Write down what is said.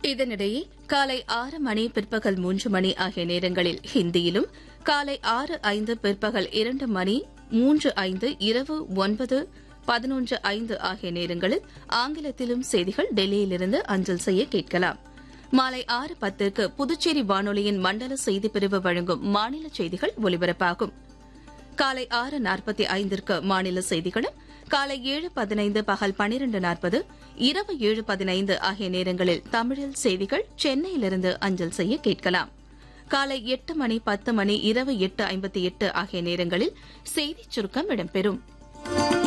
இதனிடையே காலை ஆறு மணி பிற்பகல் மூன்று மணி ஆகிய நேரங்களில் ஹிந்தியிலும் காலை ஆறு ஐந்து பிற்பகல் இரண்டு மணி மூன்று ஐந்து இரவு ஒன்பது பதினொன்று ஐந்து ஆகிய நேரங்களில் ஆங்கிலத்திலும் செய்திகள் டெல்லியிலிருந்து அஞ்சல் செய்ய கேட்கலாம் மாலை ஆறு பத்திற்கு புதுச்சேரி வானொலியின் மண்டல செய்திப் பிரிவு வழங்கும் மாநில செய்திகள் ஒலிபரப்பாகும் காலை ஆறு நாற்பத்தி ஐந்திற்கு மாநில செய்திகளும் காலை ஏழு பதினைந்து பகல் பனிரண்டு நாற்பது இரவு ஏழு பதினைந்து ஆகிய நேரங்களில் தமிழில் செய்திகள் சென்னையிலிருந்து அஞ்சல் செய்ய கேட்கலாம் காலை எட்டு மணி பத்து மணி இரவு எட்டு ஐம்பத்தி எட்டு ஆகிய நேரங்களில் செய்திச் சுருக்கம் இடம்பெறும்